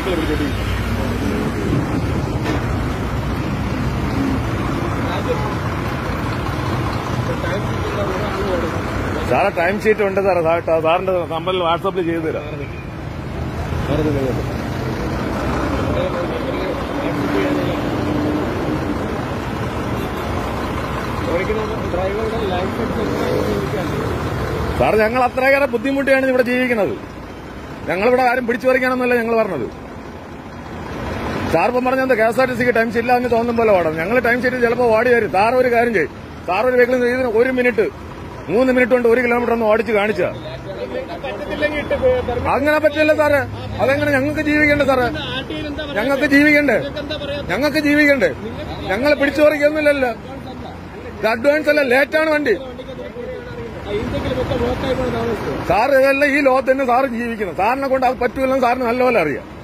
cycle പിടിച്ചിട്ട് സാറെ time sheet ഉണ്ട് സാറേ സാ- സാറിന്റെ നമ്പറിൽ വാട്സാപ്പിൽ ചെയ്തു തരാം ഡ്രൈവറുടെ ലൈസൻസ് സാർ ഞങ്ങൾ അത്രയേറെ ബുദ്ധിമുട്ടിയാണ് ഇവിടെ ജീവിക്കുന്നത് ഞങ്ങളിവിടെ ആരും പിടിച്ചു പറിക്കാനൊന്നുമല്ല ഞങ്ങൾ പറഞ്ഞത് സാർ ഇപ്പം പറഞ്ഞത് കെ എസ് ആർ ടി സിക്ക് ടൈം ഷീറ്റ് എന്ന് തോന്നും പോലെ ഓടണം ഞങ്ങൾ ടൈം ഷീറ്റ് ചിലപ്പോൾ ഓടി വരും സാർ ഒരു കാര്യം ചെയ്യും സാർ ഒരു വെഹിക്കിൾ ഇതിന് ഒരു മിനിറ്റ് മൂന്ന് മിനിറ്റ് കൊണ്ട് ഒരു കിലോമീറ്റർ ഒന്ന് ഓടിച്ച് കാണിച്ച പറ്റത്തില്ലെങ്കിൽ ഇട്ട് പെർമിറ്റ് അങ്ങനെ പറ്റില്ല സാറ് അതെങ്ങനെ ഞങ്ങൾക്ക് ജീവിക്കണ്ടേ സാറ് ആർട്ടിയിൽ എന്താ പറയാ ഞങ്ങൾക്ക് ജീവിക്കണ്ടേ എന്താ പറയാ ഞങ്ങൾക്ക് ജീവിക്കണ്ടേ ഞങ്ങൾ പിടിച്ചു പറിക്കൊന്നുമില്ലല്ലോ ഇത് അഡ്വാൻസ് അല്ല ലേറ്റാണ് വണ്ടി എന്തെങ്കിലും ഒക്കെ ബ്ലോക്കായി പോയി താമസിച്ചു സാർ ഇതെല്ലാം ഈ ലോകത്ത് തന്നെ സാറ് ജീവിക്കണം സാറിനെ കൊണ്ട് അത് പറ്റൂലെന്ന് സാറിന് നല്ലപോലെ അറിയാം